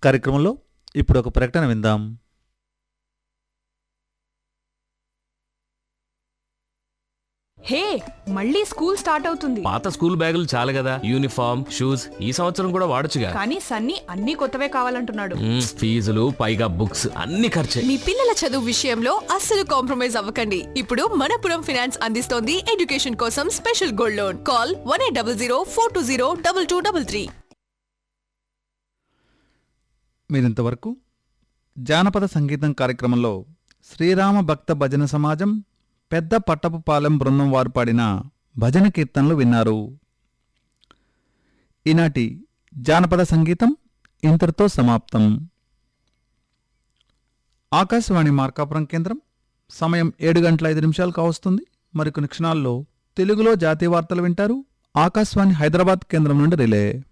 కార్యక్రమంలో ఇప్పుడు ఒక ప్రకటన విందాం హే మళ్ళీ స్కూల్ స్టార్ట్ అవుతుంది పాత స్కూల్ బ్యాగులు చాలు కదా యూనిఫామ్ షూస్ ఈ సంవత్సరం కూడా వాడొచ్చుగా కానీ సన్నీ అన్ని కొత్తవే కావాలంటున్నాడు మ్మ్, ఫీజులు పైగా బుక్స్ అన్ని ఖర్చే మీ పిల్లల చదువు విషయంలో అస్సలు కాంప్రమైజ్ అవ్వకండి ఇప్పుడు మనపురం ఫినాన్స్ అందిస్తోంది ఎడ్యుకేషన్ కోసం special gold loan call one eight double zero four two zero double two double three మీరింతవరకు జానపద సంగీతం కార్యక్రమంలో శ్రీరామ భక్త భజన సమాజం పెద్ద పట్టపుపాలెం బృందం వారు పాడిన భజన కీర్తనలు విన్నారు ఈనాటి జానపద సంగీతం ఇంతటితో సమాప్తం ఆకాశవాణి మార్కాపురం కేంద్రం సమయం ఏడు గంటల ఐదు నిమిషాలు కావస్తుంది మరికొన్ని క్షణాల్లో తెలుగులో జాతీయ వార్తలు వింటారు ఆకాశవాణి హైదరాబాద్ కేంద్రం నుండి రిలే